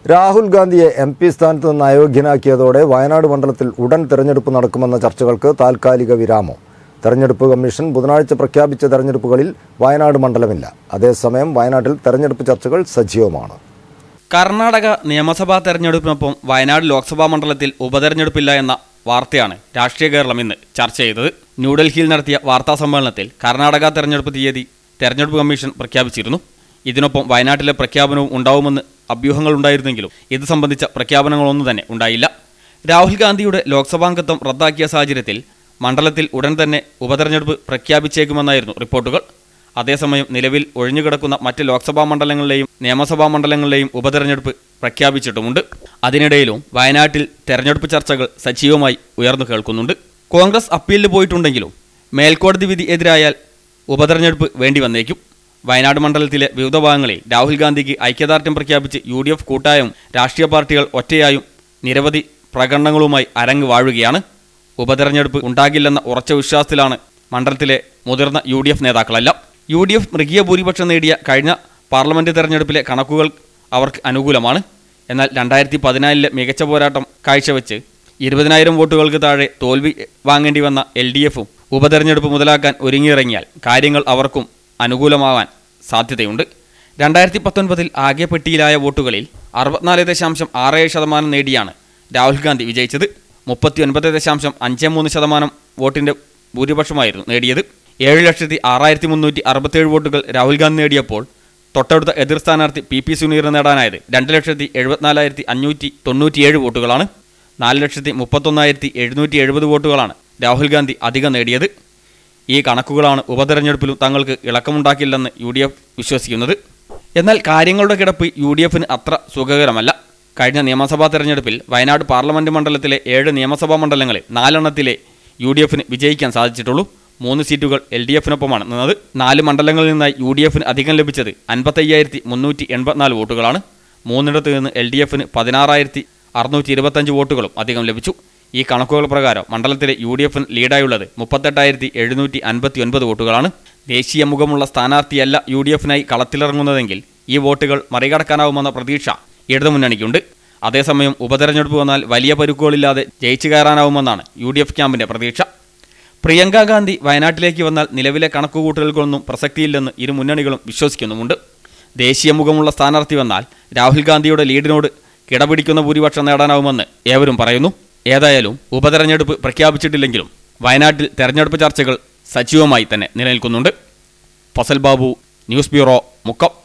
രാഹുൽ ഗാന്ധിയെ M P സ്ഥാനത്ത് നിന്ന് അയോഗ്യനാക്കിയതോടെ വയനാട് മണ്ഡലത്തിൽ ഉടൻ തെരഞ്ഞെടുപ്പ് നടക്കുമെന്ന ചർച്ചകൾക്ക് താൽക്കാലിക വിരാമം തെരഞ്ഞെടുപ്പ് കമ്മീഷൻ ബുധനാഴ്ച പ്രഖ്യാപിച്ച തെരഞ്ഞെടുപ്പുകളിൽ വയനാട് മണ്ഡലമില്ല അതേസമയം വയനാട്ടിൽ തെരഞ്ഞെടുപ്പ് ചർച്ചകൾ സജീവമാണ് കർണാടക നിയമസഭാ തെരഞ്ഞെടുപ്പിനൊപ്പം വയനാട് ലോക്സഭാ മണ്ഡലത്തിൽ ഉപതെരഞ്ഞെടുപ്പില്ല എന്ന വാർത്തയാണ് രാഷ്ട്രീയ കേരളം ഇന്ന് ചർച്ച ചെയ്തത് ന്യൂഡൽഹിയിൽ നടത്തിയ വാർത്താ സമ്മേളനത്തിൽ കർണാടക തെരഞ്ഞെടുപ്പ് തീയതി തെരഞ്ഞെടുപ്പ് കമ്മീഷൻ പ്രഖ്യാപിച്ചിരുന്നു ഇതിനൊപ്പം വയനാട്ടിലെ പ്രഖ്യാപനവും ഉണ്ടാവുമെന്ന് അഭ്യൂഹങ്ങളുണ്ടായിരുന്നെങ്കിലും ഇത് സംബന്ധിച്ച പ്രഖ്യാപനങ്ങളൊന്നും തന്നെ ഉണ്ടായില്ല രാഹുൽ ഗാന്ധിയുടെ ലോക്സഭാംഗത്വം റദ്ദാക്കിയ സാഹചര്യത്തിൽ മണ്ഡലത്തിൽ ഉടൻ തന്നെ ഉപതെരഞ്ഞെടുപ്പ് പ്രഖ്യാപിച്ചേക്കുമെന്നായിരുന്നു റിപ്പോർട്ടുകൾ അതേസമയം നിലവിൽ ഒഴിഞ്ഞുകിടക്കുന്ന മറ്റ് ലോക്സഭാ മണ്ഡലങ്ങളിലെയും നിയമസഭാ മണ്ഡലങ്ങളിലെയും ഉപതെരഞ്ഞെടുപ്പ് പ്രഖ്യാപിച്ചിട്ടുമുണ്ട് അതിനിടയിലും വയനാട്ടിൽ തെരഞ്ഞെടുപ്പ് ചർച്ചകൾ സജീവമായി ഉയർന്നു കേൾക്കുന്നുണ്ട് കോൺഗ്രസ് അപ്പീലിൽ പോയിട്ടുണ്ടെങ്കിലും മേൽക്കോടതി വിധി എതിരായാൽ ഉപതെരഞ്ഞെടുപ്പ് വേണ്ടി വന്നേക്കും വയനാട് മണ്ഡലത്തിലെ വിവിധ ഭാഗങ്ങളിൽ രാഹുൽ ഗാന്ധിക്ക് ഐക്യദാർഢ്യം പ്രഖ്യാപിച്ച് യു ഡി എഫ് കൂട്ടായും രാഷ്ട്രീയ പാർട്ടികൾ ഒറ്റയായും നിരവധി പ്രകടനങ്ങളുമായി അരങ്ങ് വാഴുകയാണ് ഉപതെരഞ്ഞെടുപ്പ് ഉണ്ടാകില്ലെന്ന ഉറച്ച വിശ്വാസത്തിലാണ് മണ്ഡലത്തിലെ മുതിർന്ന യു ഡി എഫ് നേതാക്കളെല്ലാം യു ഡി എഫ് മൃഗീയ ഭൂരിപക്ഷം നേടിയ കഴിഞ്ഞ പാർലമെന്റ് തെരഞ്ഞെടുപ്പിലെ കണക്കുകൾ അവർക്ക് അനുകൂലമാണ് എന്നാൽ രണ്ടായിരത്തി പതിനാലിലെ മികച്ച പോരാട്ടം കാഴ്ചവെച്ച് ഇരുപതിനായിരം വോട്ടുകൾക്ക് താഴെ തോൽവി വാങ്ങേണ്ടി വന്ന എൽ ഡി എഫും ഉപതെരഞ്ഞെടുപ്പ് മുതലാക്കാൻ ഒരുങ്ങിയിറങ്ങിയാൽ കാര്യങ്ങൾ അവർക്കും അനുകൂലമാവാൻ സാധ്യതയുണ്ട് രണ്ടായിരത്തി പത്തൊൻപതിൽ ആകെ പെട്ടിയിലായ വോട്ടുകളിൽ അറുപത്തിനാല് ദശാംശം ആറ് ഏഴ് ശതമാനം നേടിയാണ് രാഹുൽ ഗാന്ധി വിജയിച്ചത് മുപ്പത്തി ഒൻപത് ദശാംശം അഞ്ച് മൂന്ന് ശതമാനം വോട്ടിന്റെ ഭൂരിപക്ഷമായിരുന്നു നേടിയത് ഏഴ് ലക്ഷത്തി ആറായിരത്തി മുന്നൂറ്റി അറുപത്തേഴ് വോട്ടുകൾ രാഹുൽ ഗാന്ധി നേടിയപ്പോൾ തൊട്ടടുത്ത എതിർ സ്ഥാനാർത്ഥി പി പി സുനീർ നേടാനായത് രണ്ട് ലക്ഷത്തി എഴുപത്തിനാലായിരത്തി അഞ്ഞൂറ്റി തൊണ്ണൂറ്റിയേഴ് വോട്ടുകളാണ് നാല് ലക്ഷത്തി മുപ്പത്തൊന്നായിരത്തി എഴുന്നൂറ്റി എഴുപത് വോട്ടുകളാണ് രാഹുൽ ഗാന്ധി അധികം നേടിയത് ഈ കണക്കുകളാണ് ഉപതെരഞ്ഞെടുപ്പിലും തങ്ങൾക്ക് ഇളക്കമുണ്ടാക്കില്ലെന്ന് യു ഡി എഫ് വിശ്വസിക്കുന്നത് എന്നാൽ കാര്യങ്ങളുടെ കിടപ്പ് യു ഡി എഫിന് അത്ര സുഖകരമല്ല കഴിഞ്ഞ നിയമസഭാ തെരഞ്ഞെടുപ്പിൽ വയനാട് പാർലമെന്റ് മണ്ഡലത്തിലെ ഏഴ് നിയമസഭാ മണ്ഡലങ്ങളിൽ നാലെണ്ണത്തിലെ യു ഡി എഫിന് വിജയിക്കാൻ സാധിച്ചിട്ടുള്ളൂ മൂന്ന് സീറ്റുകൾ എൽ ഡി എഫിനൊപ്പമാണ് നിന്നത് നാല് മണ്ഡലങ്ങളിൽ നിന്നായി യു ഡി എഫിന് അധികം ലഭിച്ചത് അൻപത്തയ്യായിരത്തി മുന്നൂറ്റി എൺപത്തിനാല് വോട്ടുകളാണ് മൂന്നിടത്ത് നിന്ന് എൽ ഡി എഫിന് പതിനാറായിരത്തി അറുന്നൂറ്റി ഇരുപത്തഞ്ച് വോട്ടുകളും അധികം ലഭിച്ചു ഈ കണക്കുകൾ പ്രകാരം മണ്ഡലത്തിലെ യു ഡി എഫിന് ലീഡായുള്ളത് മുപ്പത്തെട്ടായിരത്തി എഴുന്നൂറ്റി അൻപത്തി ഒൻപത് വോട്ടുകളാണ് ദേശീയ മുഖമുള്ള സ്ഥാനാർത്ഥിയല്ല യു ഡി എഫിനായി കളത്തിലിറങ്ങുന്നതെങ്കിൽ ഈ വോട്ടുകൾ മറികടക്കാനാവുമെന്ന പ്രതീക്ഷ ഇടതുമുന്നണിക്കുണ്ട് അതേസമയം ഉപതെരഞ്ഞെടുപ്പ് വന്നാൽ വലിയ പരുക്കുകളില്ലാതെ ജയിച്ചു കയറാനാവുമെന്നാണ് യു ഡി എഫ് ക്യാമ്പിന്റെ പ്രതീക്ഷ പ്രിയങ്ക ഗാന്ധി വയനാട്ടിലേക്ക് വന്നാൽ നിലവിലെ കണക്കുകൂട്ടലുകളൊന്നും പ്രസക്തിയില്ലെന്ന് ഇരു മുന്നണികളും വിശ്വസിക്കുന്നുമുണ്ട് ദേശീയ മുഖമുള്ള സ്ഥാനാർത്ഥി വന്നാൽ രാഹുൽ ഗാന്ധിയുടെ ലീഡിനോട് കിടപിടിക്കുന്ന ഭൂരിപക്ഷം നേടാനാവുമെന്ന് ഏവരും പറയുന്നു ഏതായാലും ഉപതെരഞ്ഞെടുപ്പ് പ്രഖ്യാപിച്ചിട്ടില്ലെങ്കിലും വയനാട്ടിൽ തെരഞ്ഞെടുപ്പ് ചർച്ചകൾ സജീവമായി തന്നെ നിലനിൽക്കുന്നുണ്ട് ഫസൽ ബാബു ന്യൂസ് ബ്യൂറോ മുക്കം